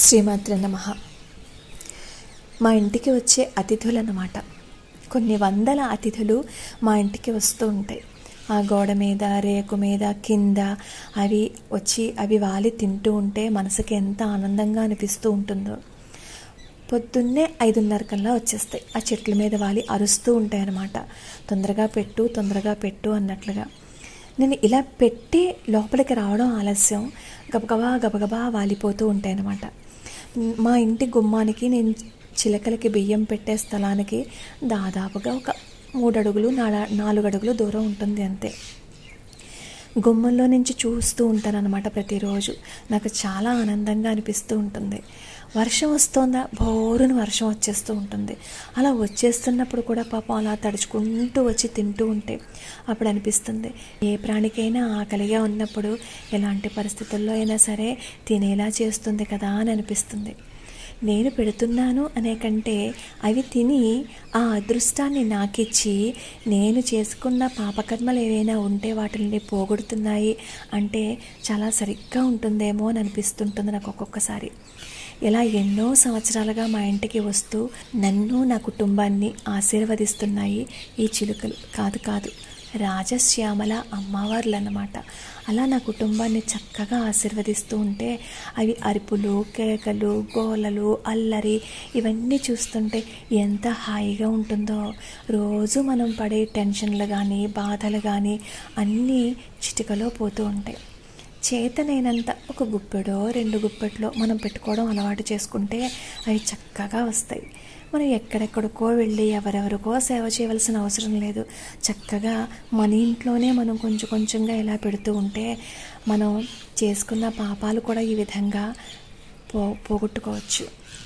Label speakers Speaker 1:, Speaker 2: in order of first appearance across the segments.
Speaker 1: శ్రీమాత్ర నమ మా ఇంటికి వచ్చే అతిథులు అన్నమాట కొన్ని వందల అతిథులు మా ఇంటికి వస్తూ ఉంటాయి ఆ గోడ మీద రేకు మీద కింద అవి వచ్చి అవి వాలి తింటూ ఉంటే మనసుకి ఎంత ఆనందంగా అనిపిస్తూ ఉంటుందో పొద్దున్నే ఐదున్నర కల్లా వచ్చేస్తాయి ఆ చెట్ల మీద వాలి అరుస్తూ ఉంటాయి అన్నమాట తొందరగా పెట్టు తొందరగా పెట్టు అన్నట్లుగా నేను ఇలా పెట్టి లోపలికి రావడం ఆలస్యం గబగబా గబగబా వాలిపోతూ ఉంటాయి అన్నమాట మా ఇంటి గుమ్మానికి నేను చిలకలకి బియ్యం పెట్టే స్థలానికి దాదాపుగా ఒక మూడు అడుగులు నాలా నాలుగు అడుగులు దూరం ఉంటుంది అంతే గుమ్మంలో నుంచి చూస్తూ ఉంటానన్నమాట ప్రతిరోజు నాకు చాలా ఆనందంగా అనిపిస్తూ ఉంటుంది వర్షం వస్తోందా బోరున వర్షం వచ్చేస్తూ ఉంటుంది అలా వచ్చేస్తున్నప్పుడు కూడా పాపం అలా తడుచుకుంటూ వచ్చి తింటూ ఉంటే అప్పుడు అనిపిస్తుంది ఏ ప్రాణికైనా ఆకలిగా ఉన్నప్పుడు ఎలాంటి పరిస్థితుల్లో అయినా సరే తినేలా చేస్తుంది కదా అని అనిపిస్తుంది నేను పెడుతున్నాను అనే కంటే అవి తిని ఆ అదృష్టాన్ని నాకిచ్చి నేను చేసుకున్న పాపకర్మలు ఏవైనా ఉంటే వాటిని పోగొడుతున్నాయి అంటే చాలా సరిగ్గా ఉంటుందేమో అని అనిపిస్తుంటుంది నాకు ఒక్కొక్కసారి ఇలా ఎన్నో సంవత్సరాలుగా మా ఇంటికి వస్తూ నన్ను నా కుటుంబాన్ని ఆశీర్వదిస్తున్నాయి ఈ చిలుకలు కాదు కాదు రాజశ్యామల అమ్మవార్లు అన్నమాట అలా నా కుటుంబాన్ని చక్కగా ఆశీర్వదిస్తూ ఉంటే అవి అరుపులు కేకలు గోలలు అల్లరి ఇవన్నీ చూస్తుంటే ఎంత హాయిగా ఉంటుందో రోజు మనం పడే టెన్షన్లు కానీ బాధలు కానీ అన్నీ చిటికలో పోతూ ఉంటాయి చేతనైనంత ఒక గుప్పెడో రెండు గుప్పెట్లో మనం పెట్టుకోవడం అలవాటు చేసుకుంటే అవి చక్కగా వస్తాయి మనం ఎక్కడెక్కడికో వెళ్ళి ఎవరెవరికో సేవ చేయవలసిన అవసరం లేదు చక్కగా మన ఇంట్లోనే మనం కొంచెం కొంచెంగా ఇలా పెడుతూ ఉంటే మనం చేసుకున్న పాపాలు కూడా ఈ విధంగా పో పోగొట్టుకోవచ్చు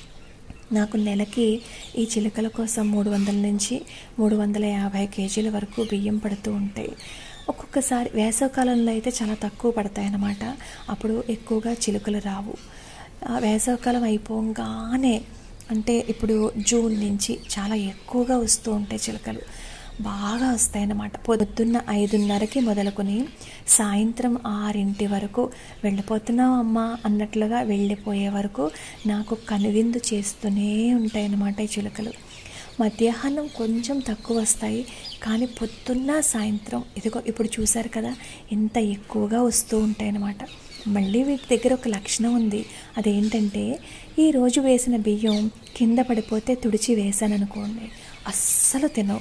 Speaker 1: నాకు నెలకి ఈ చిలుకల కోసం మూడు వందల నుంచి మూడు వందల యాభై కేజీల వరకు బియ్యం పడుతూ ఉంటాయి ఒక్కొక్కసారి వేసవకాలంలో అయితే చాలా తక్కువ పడతాయి అన్నమాట అప్పుడు ఎక్కువగా చిలుకలు రావు వేసవకాలం అయిపోగానే అంటే ఇప్పుడు జూన్ నుంచి చాలా ఎక్కువగా వస్తూ ఉంటాయి చిలుకలు బాగా వస్తాయన్నమాట పొద్దున్న ఐదున్నరకి మొదలుకొని సాయంత్రం ఆరింటి వరకు వెళ్ళిపోతున్నావు అమ్మా అన్నట్లుగా వెళ్ళిపోయే వరకు నాకు కనువిందు చేస్తూనే ఉంటాయన్నమాట ఈ చిలుకలు మధ్యాహ్నం కొంచెం తక్కువ వస్తాయి కానీ పొద్దున్న సాయంత్రం ఇదిగో ఇప్పుడు చూశారు కదా ఎంత ఎక్కువగా వస్తూ ఉంటాయన్నమాట మళ్ళీ వీటి దగ్గర ఒక లక్షణం ఉంది అదేంటంటే ఈరోజు వేసిన బియ్యం కింద పడిపోతే తుడిచి వేశాను అనుకోండి అస్సలు తినవు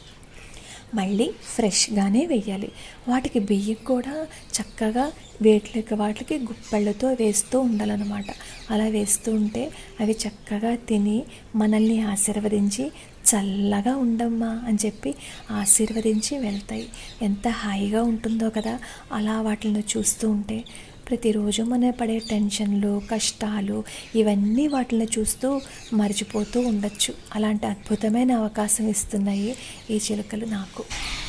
Speaker 1: మళ్ళీ ఫ్రెష్గానే వేయాలి వాటికి బియ్యం కూడా చక్కగా వేట్లకి వాటికి గుప్పెళ్ళతో వేస్తూ ఉండాలన్నమాట అలా వేస్తూ ఉంటే అవి చక్కగా తిని మనల్ని ఆశీర్వదించి చల్లగా ఉండమ్మా అని చెప్పి ఆశీర్వదించి వెళ్తాయి ఎంత హాయిగా ఉంటుందో కదా అలా వాటిని చూస్తూ ఉంటే ప్రతిరోజు మన పడే టెన్షన్లు కష్టాలు ఇవన్నీ వాటిని చూస్తూ మర్చిపోతూ ఉండొచ్చు అలాంటి అద్భుతమైన అవకాశం ఇస్తున్నాయి ఈ చిలుకలు నాకు